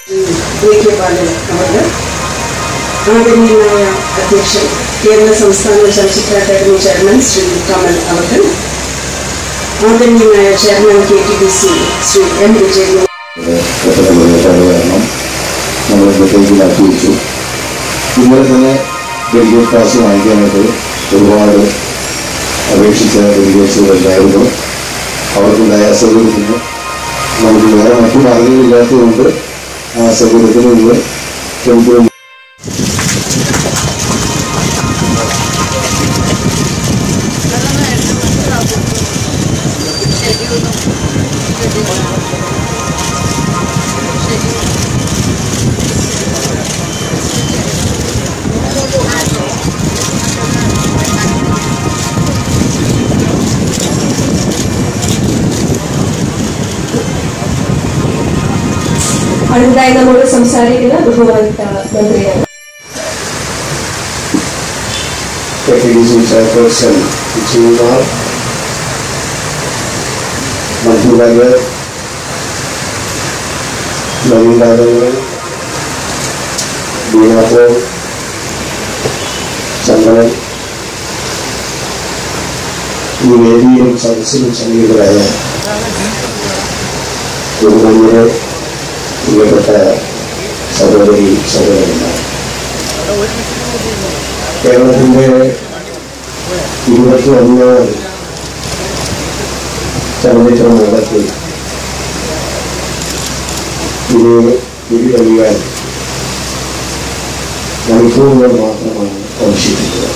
V K ബാലൻ അവർക്ക് ആദരണീയനായ അധ്യക്ഷൻ കേരള സംസ്ഥാന ചലച്ചിത്ര അക്കാദമി ചെയർമാൻ ശ്രീ കമൽ അവർക്ക് ആദരണീയനായ chairman K T D C Shri M Vijayakumar കാരണം നമ്മൾ ഇന്നത്തേക്ക് മാറ്റി വെച്ചു ഇന്നലെ തന്നെ ഡെലിഗേറ്റ് പാസ് വാങ്ങിക്കാനായിട്ട് ഒരുപാട് അപേക്ഷിച്ച ഡെലിഗേറ്റ്സുകൾ ഉണ്ടായിരുന്നു അവർക്കുണ്ടായ അസൗകര്യത്തിന് നമുക്ക് വേറെ മറ്റു മാർഗങ്ങളില്ലാത്തതുകൊണ്ട് ആ അസൗകര്യത്തിന് ഇന്ന് ക്ഷമിക്കുന്നു അടുത്തതായി നമ്മോട് സംസാരിക്കുന്ന ബഹുമാനത്ത മന്ത്രിയാണ് ടെക്നിക്കൽ ചെയർപേഴ്സൺ വിജയകുമാർ മന്ത്രിമാര് നവീനാഥങ്ങൾ ബീനാഥോ ചന്ദ്രൻ ഈ വേദിയിലും സദസ്സിലും സന്നിഹിതരായ ബഹുമാന്യരെ പ്രിയപ്പെട്ട സഹോദരി സഹോദരന്മാർ കേരളത്തിന്റെ ഇരുപത്തി ഒന്ന് ചലച്ചിത്ര മേളത്തിൽ ഇത് തിരികഴിയാൻ മണിക്കൂറുകൾ മാത്രമാണ് അവശേഷിക്കുന്നത്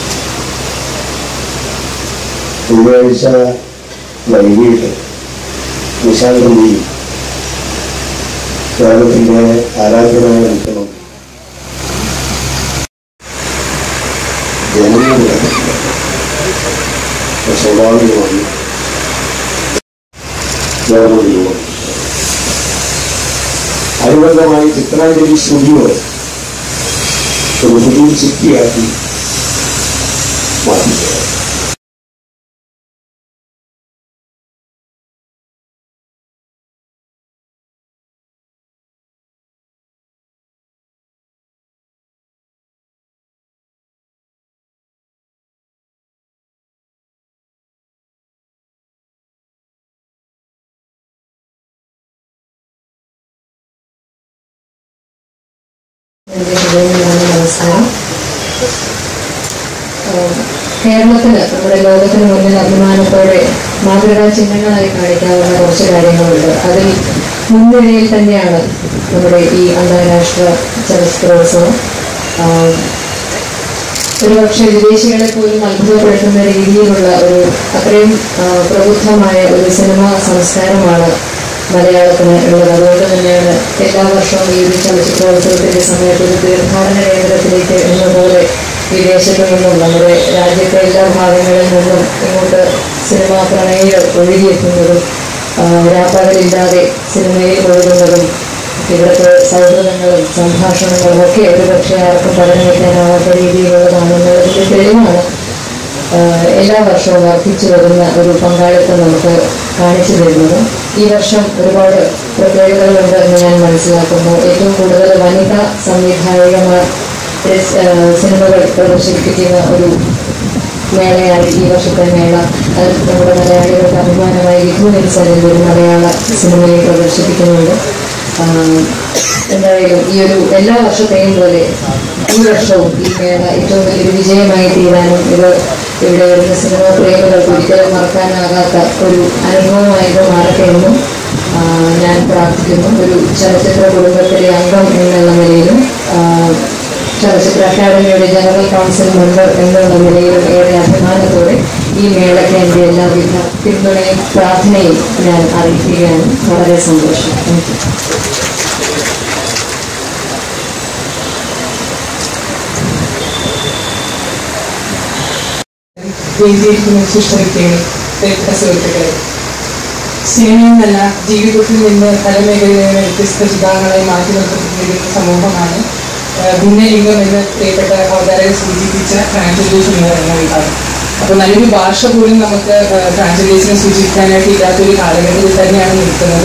വെള്ളിയാഴ്ച വൈകിട്ട് നിശാഗന്ധി കേരളത്തിന്റെ ആരാധനായ മുഖ്യമന്ത്രി ജനങ്ങളുടെ സ്വാഭാവികമായി ഗവൺമെന്റിനോട് അനുബന്ധമായി ചിത്രാഞ്ജലി സ്റ്റുഡിയോ ഒരു പുതിയ സിറ്റിയാക്കി മാറ്റുക എന്റെ ഹൃദയമാണ് നമസ്കാരം ആഹ് കേരളത്തിന് നമ്മുടെ ലോകത്തിന് മുന്നിൽ അഭിമാനത്തോടെ മാതൃകാ ചിഹ്നങ്ങളായി കാണിക്കാവുന്ന കുറച്ച് കാര്യങ്ങളുണ്ട് അതിൽ മുൻനിരയിൽ തന്നെയാണ് നമ്മുടെ ഈ അന്താരാഷ്ട്ര ചലച്ചിത്രോത്സവം ആഹ് ഒരുപക്ഷെ വിദേശികളെ പോലും അത്ഭുതപ്പെടുത്തുന്ന രീതിയിലുള്ള ഒരു അത്രയും ആഹ് പ്രബുദ്ധമായ ഒരു സിനിമാ സംസ്കാരമാണ് മലയാളത്തിന് ഉള്ളത് അതുകൊണ്ട് തന്നെയാണ് എല്ലാ വർഷവും ഈ ഒരു ചലച്ചിത്രോത്സവത്തിന്റെ സമയത്ത് ഒരു തീർത്ഥാടന കേന്ദ്രത്തിലേക്ക് എന്ന പോലെ വിദേശത്തു നിന്നും നമ്മുടെ രാജ്യത്തെ എല്ലാ ഭാഗങ്ങളിൽ നിന്നും ഇങ്ങോട്ട് സിനിമാ പ്രണയികൾ ഒഴുകിയെത്തുന്നതും ആഹ് രാപ്പകലില്ലാതെ സിനിമയിൽ ഒഴുകുന്നതും ഇവിടുത്തെ സൗഹൃദങ്ങളും സംഭാഷണങ്ങളും ഒക്കെ ഒരുപക്ഷെ ആർക്കും പഠനം വയ്ക്കാനാവാത്ത രീതിയിലുള്ളതാണെന്നുള്ളതിന്റെ തെളിവാണ് ആഹ് എല്ലാ വർഷവും വർദ്ധിച്ചു വരുന്ന ഒരു പങ്കാളിത്തം നമുക്ക് കാണിച്ചു തരുന്നത് ഈ വർഷം ഒരുപാട് പ്രത്യേകതകളുണ്ട് എന്ന് ഞാൻ മനസ്സിലാക്കുന്നു ഏറ്റവും കൂടുതൽ വനിതാ സംവിധായകമാർ രച- ആഹ് സിനിമകൾ പ്രദർശിപ്പിക്കുന്ന ഒരു മേളയാണ് ഈ വർഷത്തെ മേള അത് നമ്മുടെ മലയാളികൾക്ക് അഭിമാനമായി വിധു നിൽസലിൽ ഒരു മലയാള സിനിമയെ പ്രദർശിപ്പിക്കുന്നുണ്ട് ആഹ് എന്തായാലും ഈ ഒരു എല്ലാ വർഷത്തെയും പോലെ ഈ വർഷവും ഈ മേള ഏറ്റവും വലിയൊരു വിജയമായി തീരാനും ഇത് ഇവിടെ വരുന്ന സിനിമാ പ്രേമികൾക്ക് ഒരിക്കലും മറക്കാനാകാത്ത ഒരു അനുഭവമായി ഇത് മാറട്ടെ എന്നും ആഹ് ഞാൻ പ്രാർത്ഥിക്കുന്നു ഒരു ചലച്ചിത്ര കുടുംബത്തിലെ അംഗം എന്നുള്ള നിലയിലും ആഹ് ചലച്ചിത്ര അക്കാദമിയുടെ ജനറൽ കൗൺസിൽ മെമ്പർ എന്നുള്ള നിലയിലും ഏറെ അഭിമാനത്തോടെ ഈ മേളയ്ക്ക് എൻ്റെ എല്ലാവിധ പിന്തുണയും പ്രാർത്ഥനയും ഞാൻ അറിയിക്കുകയാണ് വളരെ സന്തോഷം താങ്ക് യു വേദിയിരിക്കുന്ന ശിഷ്ടവിദ്യകൾ പ്രിയപ്പെട്ട സുഹൃത്തുക്കളെ സിനിമയിൽ നിന്നല്ല ജീവിതത്തിൽ നിന്ന് പല മേഖലകളിലെ വ്യത്യസ്ത വിഭാഗങ്ങളെ മാറ്റി നിർത്തപ്പെട്ടിരിക്കുന്ന സമൂഹമാണ് ആഹ് ഭിന്നലിംഗം എന്ന് പ്രിയപ്പെട്ട അവതാരകർ സൂചിപ്പിച്ച ട്രാൻസ്ലേഷൻ എന്ന് പറയുന്ന വിഭാഗം അപ്പോൾ നല്ലൊരു ഭാഷ പോലും നമുക്ക് ട്രാൻസ്ലേഷനെ സൂചിപ്പിക്കാനായിട്ട് ഇല്ലാത്തൊരു കാലഘട്ടത്തിൽ തന്നെയാണ് നിൽക്കുന്നത്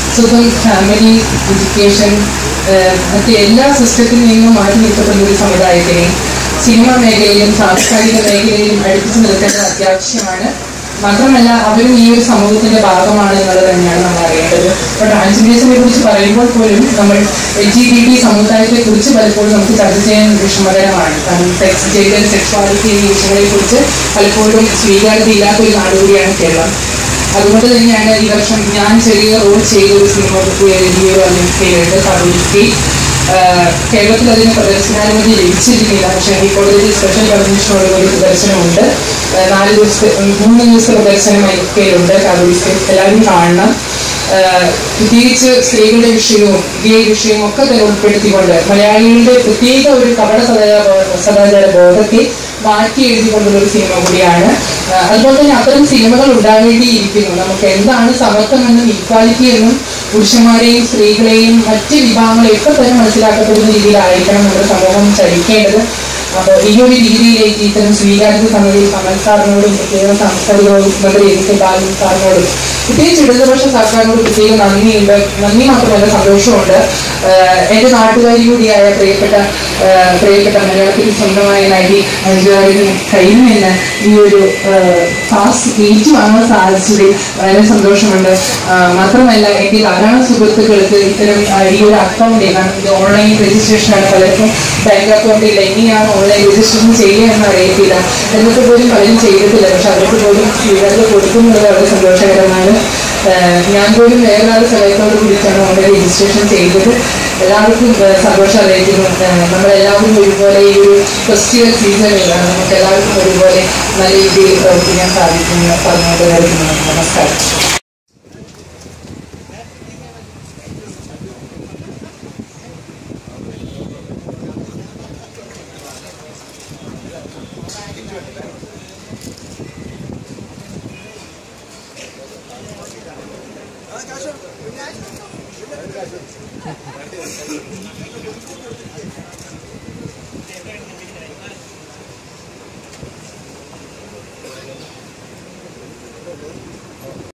സ്വന്തം ഫാമിലി എഡ്യൂക്കേഷൻ മറ്റ് എല്ലാ സിസ്റ്റത്തിൽ നിന്നും മാറ്റി നിർത്തപ്പെടുന്ന ഒരു സമുദായത്തിനെയും സിനിമാ മേഖലയിലും സാംസ്കാരിക മേഖലയിലും അടുപ്പിച്ച് നിർത്തേണ്ടത് അത്യാവശ്യമാണ് മാത്രമല്ല അവരും ഈ ഒരു സമൂഹത്തിന്റെ ഭാഗമാണ് എന്നുള്ളത് തന്നെയാണ് നമ്മൾ അറിയേണ്ടത് ഇപ്പൊ ട്രാൻസ്ജെൻഡേഴ്സിനെ കുറിച്ച് പറയുമ്പോൾ പോലും നമ്മൾ എൽ ജി ബി ടി സമുദായത്തെ കുറിച്ച് പലപ്പോഴും നമുക്ക് ചർച്ച ചെയ്യാൻ വിഷമകരമാണ് കാരണം സെക്സ് ജെൻഡർ സെക്സ്വാലിറ്റി എന്നീ വിഷയങ്ങളെ കുറിച്ച് പലപ്പോഴും സ്വീകാര്യത ഇല്ലാത്ത ഒരു നാട് കൂടിയാണ് കേരളം അതുകൊണ്ട് തന്നെയാണ് ഈ വർഷം ഞാൻ ചെറിയ റോൾ ചെയ്ത ഒരു സിനിമ ഈ ഒരു അഭിനയിക്കുന്നുണ്ട് കറുസ്റ്റി കേരളത്തിൽ അതിന് പ്രദർശനാനുമതി ലഭിച്ചിരുന്നില്ല പക്ഷേ ഹൈക്കോടതിയിൽ സ്പെഷ്യൽ പെർമിഷനോടുകൂടി പ്രദർശനമുണ്ട് ആ, നാല് ദിവസത്തെ ഉം, മൂന്ന് ദിവസത്തെ പ്രദർശനം ഐക്യയിലുണ്ട് കറുസ്റ്റി എല്ലാവരും കാണണം ആ, പ്രത്യേകിച്ച് സ്ത്രീകളുടെ വിഷയവും ഗേ വിഷയവും ഒക്കെ തന്നെ ഉൾപ്പെടുത്തിക്കൊണ്ട് മലയാളികളുടെ പ്രത്യേക ഒരു കപട സദാചാര ബോ- സദാചാര ബോധത്തെ മാറ്റി എഴുതിക്കൊണ്ടുള്ള ഒരു സിനിമ കൂടിയാണ് ആ, അതുപോലെ തന്നെ അത്തരം സിനിമകൾ ഉണ്ടാവേണ്ടിയിരിക്കുന്നു നമുക്ക് എന്താണ് സമത്വം എന്നും ഈക്വാലിറ്റി എന്നും പുരുഷന്മാരെയും സ്ത്രീകളെയും മറ്റ് വിഭാഗങ്ങളെയും ഒക്കെ തന്നെ മനസ്സിലാക്കപ്പെടുന്ന രീതിയിലായിരിക്കണം നമ്മുടെ സമൂഹം ചലിക്കേണ്ടത് അപ്പോൾ ഈ ഒരു രീതിയിലേക്ക് ഇത്തരം സ്വീകാര്യത സമിതി കമൽ സാറിനോടും പ്രത്യേക സാംസ്കാരിക വകുപ്പ് മന്ത്രി എ കെ ബാലൻ സാറിനോടും പ്രത്യേകിച്ച് ഇടതുപക്ഷ സർക്കാരിനോട് പ്രത്യേക നന്ദിയുണ്ട് നന്ദി മാത്രമല്ല സന്തോഷമുണ്ട് ആഹ് എന്റെ നാട്ടുകാരി കൂടിയായ പ്രിയപ്പെട്ട ആഹ് പ്രിയപ്പെട്ട മലയാളത്തിൽ സ്വന്തമായ നടി മഞ്ജുവാരിന് കയ്യിൽ നിന്ന് ഈ ഒരു പാസ് ഏറ്റുവാങ്ങാൻ സാധിച്ചതിൽ വളരെ സന്തോഷമുണ്ട് ആഹ് മാത്രമല്ല എന്റെ ധാരാളം സുഹൃത്തുക്കൾക്ക് ഇത്തരം ആഹ് ഈ ഒരു അക്കൗണ്ട് കാരണം ഇത് ഓൺലൈൻ രജിസ്ട്രേഷൻ ആണ് പലർക്കും ബാങ്ക് അക്കൗണ്ടിൽ എങ്ങനെയാണ് ഓൺലൈൻ രജിസ്ട്രേഷൻ ചെയ്യുക എന്ന് അറിയത്തില്ല എന്നിട്ട് പോലും പലരും ചെയ്തിട്ടില്ല പക്ഷെ അവർക്ക് പോലും സ്വീകാര്യത കൊടുക്കുന്നത് വളരെ സന്തോഷകരമാണ് ആഹ് ഞാൻ പോലും വേറൊരാളുടെ സഹായത്തോട് കൂടിയിട്ടാണ് ഓൺലൈൻ രജിസ്ട്രേഷൻ ചെയ്തത് എല്ലാവർക്കും ആഹ് സന്തോഷം അറിയിക്കുന്നു ആഹ് നമ്മളെല്ലാവരും ഒരുപോലെ ഈ ഒരു ഫെസ്റ്റിവൽ സീസണിൽ നമുക്ക് എല്ലാവർക്കും ഒരുപോലെ നല്ല രീതിയിൽ പ്രവർത്തിക്കാൻ സാധിക്കുന്നു പറഞ്ഞുകൊണ്ട് വരുന്നു നമസ്കാരം